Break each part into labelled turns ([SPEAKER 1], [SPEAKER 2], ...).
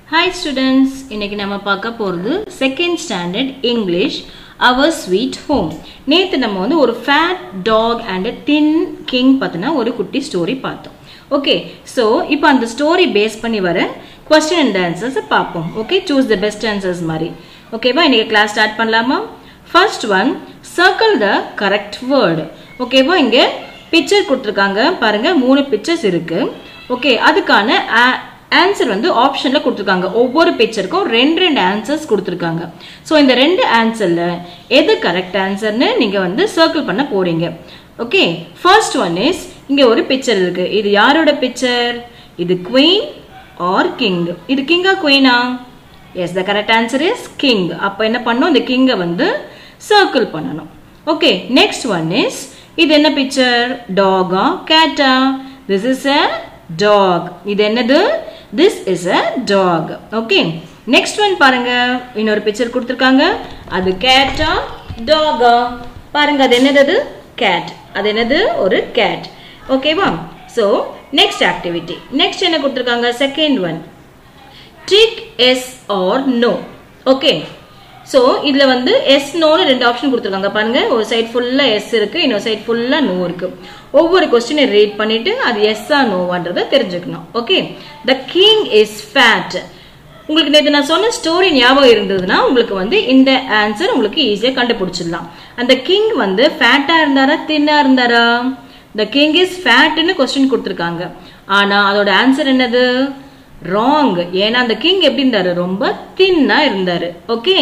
[SPEAKER 1] hi students இன்னைக்கு நம்ம பார்க்க போகிறது second standard English our sweet home நேற்று நம்ம வந்து ஒரு fat dog and thin king பார்த்தினா ஒரு குட்டி ஸ்டோரி பார்த்தோம் ஓகே ஸோ இப்போ அந்த ஸ்டோரி பேஸ் பண்ணி வர கொஸ்டின் அண்ட் ஆன்சர்ஸை பார்ப்போம் okay choose the best answers மாதிரி ஓகேவா இன்னைக்கு கிளாஸ் ஸ்டார்ட் பண்ணலாமா first one circle the correct word ஓகேவா இங்கே பிக்சர் கொடுத்துருக்காங்க பாருங்க மூணு பிக்சர்ஸ் இருக்கு ஓகே அதுக்கான ஆன்சர் வந்து ஆப்ஷன்ல கொடுத்துருக்காங்க ஒவ்வொரு பிக்சருக்கும் ரெண்டு ரெண்டு ஆன்சர்ஸ் கொடுத்துருக்காங்க ஸோ இந்த ரெண்டு ஆன்சர்ல எது கரெக்ட் ஆன்சர்னு நீங்க வந்து சர்க்கிள் பண்ண போறீங்க ஓகே ஃபர்ஸ்ட் ஒன் இஸ் இங்க ஒரு பிக்சர் இருக்கு இது யாரோட பிக்சர் இது குவீன் ஆர் கிங் இது கிங்கா குவீனா yes the correct answer is king அப்போ என்ன பண்ணும் இந்த கிங்கை வந்து சர்க்கிள் பண்ணணும் ஓகே நெக்ஸ்ட் ஒன் இஸ் இது என்ன பிக்சர் டாகா கேட்டா திஸ் இஸ் அ டாக் இது என்னது this is a dog okay next one பாருங்க இன்னொரு பிக்சர் கொடுத்துருக்காங்க அது கேட்டா டாகா பாருங்க அது என்னது கேட் அது என்னது ஒரு கேட் ஓகேவா ஸோ நெக்ஸ்ட் ஆக்டிவிட்டி நெக்ஸ்ட் என்ன கொடுத்துருக்காங்க second one tick yes or no okay so இதில் வந்து எஸ் நோன்னு ரெண்டு ஆப்ஷன் கொடுத்துருக்காங்க பாருங்க ஒரு சைட் ஃபுல்லாக எஸ் இருக்கு இன்னொரு சைட் ஃபுல்லாக நோ இருக்கு ஒவ்வொரு கொஸ்டினை ரீட் பண்ணிட்டு அது எஸ்ஸா நோவான்றதை தெரிஞ்சுக்கணும் okay the king is fat உங்களுக்கு நேற்று நான் சொன்ன ஸ்டோரி ஞாபகம் இருந்ததுன்னா உங்களுக்கு வந்து இந்த ஆன்சர் உங்களுக்கு ஈஸியாக கண்டுபிடிச்சிடலாம் அந்த கிங் வந்து ஃபேட்டாக இருந்தாரா தின்னாக இருந்தாரா த கிங் இஸ் ஃபேட்னு கொஸ்டின் கொடுத்துருக்காங்க ஆனால் அதோட ஆன்சர் என்னது ராங் ஏன்னா அந்த கிங் எப்படி இருந்தாரு ரொம்ப தின்னா இருந்தாரு okay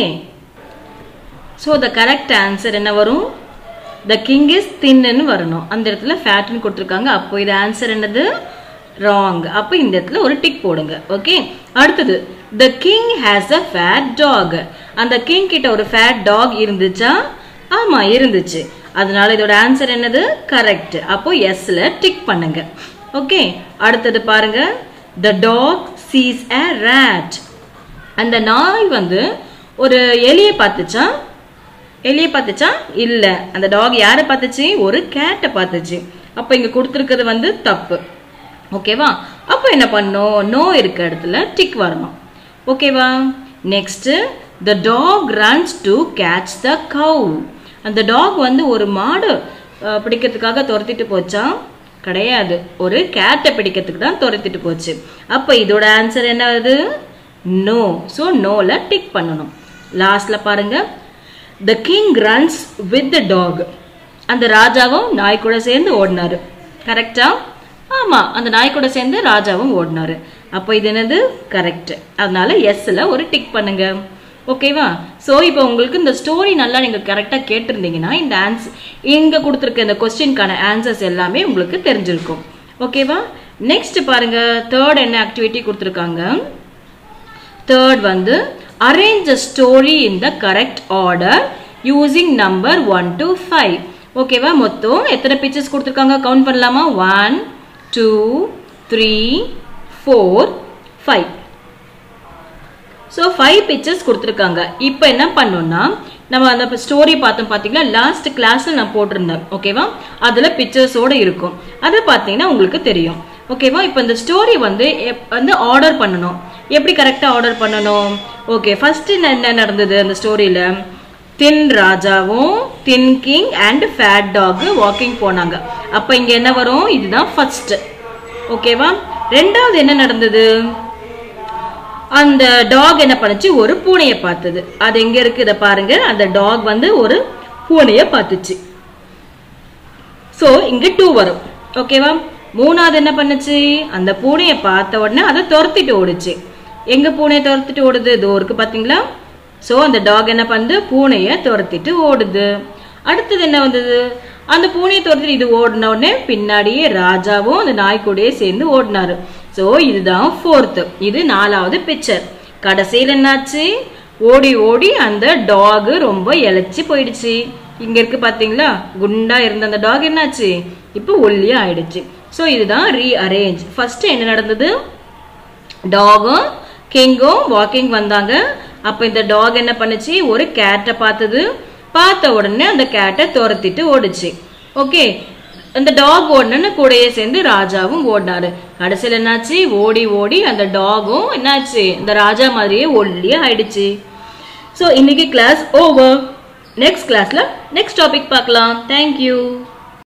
[SPEAKER 1] so the correct answer என்ன வரும் த கிங் இஸ் தின்னு வரணும் அந்த இடத்துல ஃபேட்னு கொடுத்துருக்காங்க அப்போ இது ஆன்சர் என்னது ராங் அப்போ இந்த இடத்துல ஒரு டிக் போடுங்க ஓகே அடுத்தது the king has a fat dog அந்த கிங் கிட்ட ஒரு ஃபேட் டாக் இருந்துச்சா ஆமா இருந்துச்சு அதனால இதோட ஆன்சர் என்னது கரெக்ட் அப்போ எஸ்ல டிக் பண்ணுங்க ஓகே அடுத்தது பாருங்க the dog sees a rat அந்த நாய் வந்து ஒரு எலியை பார்த்துச்சா எலியை பார்த்துச்சா இல்ல அந்த டாக் யாரை பார்த்துச்சு ஒரு கேட்டை பார்த்துச்சு அப்ப இங்க கொடுத்துருக்கிறது வந்து தப்பு ஓகேவா அப்போ என்ன பண்ணும் நோ இருக்க இடத்துல டிக் வரணும் ஓகேவா next the dog runs to catch the cow அந்த டாக் வந்து ஒரு மாடு பிடிக்கிறதுக்காக துரத்திட்டு போச்சா கிடையாது ஒரு கேட்டை பிடிக்கிறதுக்கு தான் துரத்திட்டு போச்சு அப்போ இதோட ஆன்சர் என்னது நோ ஸோ நோல டிக் பண்ணணும் லாஸ்ட்ல பாருங்க the king runs with the dog அந்த ராஜாவும் நாய் கூட சேர்ந்து ஓடினாரு கரெக்டா ஆமா அந்த நாய் கூட சேர்ந்து ராஜாவும் ஓடினாரு அப்போ இது என்னது கரெக்ட் அதனால எஸ்ல ஒரு டிக் பண்ணுங்க ஓகேவா ஸோ இப்போ உங்களுக்கு இந்த ஸ்டோரி நல்லா நீங்கள் கரெக்டாக கேட்டிருந்தீங்கன்னா இந்த ஆன்சர் இங்கே கொடுத்துருக்க இந்த கொஸ்டின்கான ஆன்சர்ஸ் எல்லாமே உங்களுக்கு தெரிஞ்சிருக்கும் ஓகேவா நெக்ஸ்ட் பாருங்க தேர்ட் என்ன ஆக்டிவிட்டி கொடுத்துருக்காங்க தேர்ட் வந்து arrange a story in the correct order using number one to five ஓகேவா மொத்தம் எத்தனை பிக்சர்ஸ் கொடுத்துருக்காங்க கவுண்ட் பண்ணலாமா one two three four five so five pictures கொடுத்துருக்காங்க இப்போ என்ன பண்ணோம்னா நம்ம அந்த ஸ்டோரி பார்த்தோம் பார்த்தீங்கன்னா லாஸ்ட் கிளாஸில் நான் போட்டிருந்தேன் ஓகேவா அதில் பிக்சர்ஸோட இருக்கும் அதை பார்த்தீங்கன்னா உங்களுக்கு தெரியும் ஓகேவா இப்போ இந்த ஸ்டோரி வந்து வந்து ஆர்டர் பண்ணணும் எப்படி கரெக்டாக ஆர்டர் பண்ணணும் ஓகே ஃபர்ஸ்ட் என்ன நடந்தது அந்த ஸ்டோரியில் தின் ராஜாவும் thin king and fat dog walking போனாங்க அப்போ இங்கே என்ன வரும் இதுதான் ஃபர்ஸ்ட் ஓகேவா ரெண்டாவது என்ன நடந்தது அந்த டாக் என்ன பண்ணுச்சு ஒரு பூனையை பார்த்தது அது எங்க இருக்கு இதை பாருங்க அந்த டாக் வந்து ஒரு பூனைய பார்த்துச்சு ஸோ இங்க டூ வரும் ஓகேவா மூணாவது என்ன பண்ணுச்சு அந்த பூனையை பார்த்த உடனே அதை துரத்திட்டு ஓடுச்சு எங்க பூனையை துரத்திட்டு ஓடுது இதோ இருக்கு பாத்தீங்களா ஸோ அந்த டாக் என்ன பண்ணுது பூனையை துரத்திட்டு ஓடுது அடுத்தது என்ன வந்தது அந்த பூனையை துரத்திட்டு இது ஓடின உடனே பின்னாடியே ராஜாவும் அந்த நாய்க்கூடயே சேர்ந்து ஓடினாரு ஸோ இதுதான் ஃபோர்த்து இது நாலாவது பிக்சர் கடைசியில் என்னாச்சு ஓடி ஓடி அந்த டாக் ரொம்ப இழைச்சி போயிடுச்சு இங்க இருக்கு பாத்தீங்களா குண்டா இருந்த அந்த டாக் என்னாச்சு இப்போ ஒல்லியா ஆயிடுச்சு ஸோ இதுதான் ரீ அரேஞ்ச் ஃபர்ஸ்ட் என்ன நடந்தது டாகும் கிங்கும் வாக்கிங் வந்தாங்க அப்ப இந்த டாக் என்ன பண்ணுச்சு ஒரு கேட்டை பார்த்தது பார்த்த உடனே அந்த கேட்டை துரத்திட்டு ஓடுச்சு ஓகே அந்த டாக் ஓடணுன்னு கூடயே சேர்ந்து ராஜாவும் ஓடினாரு கடைசியில் என்னாச்சு ஓடி ஓடி அந்த டாகும் என்னாச்சு இந்த ராஜா மாதிரியே ஒல்லியா ஆயிடுச்சு ஸோ இன்னைக்கு கிளாஸ் ஓவர் நெக்ஸ்ட் கிளாஸ்ல நெக்ஸ்ட் டாபிக் பார்க்கலாம் தேங்க்யூ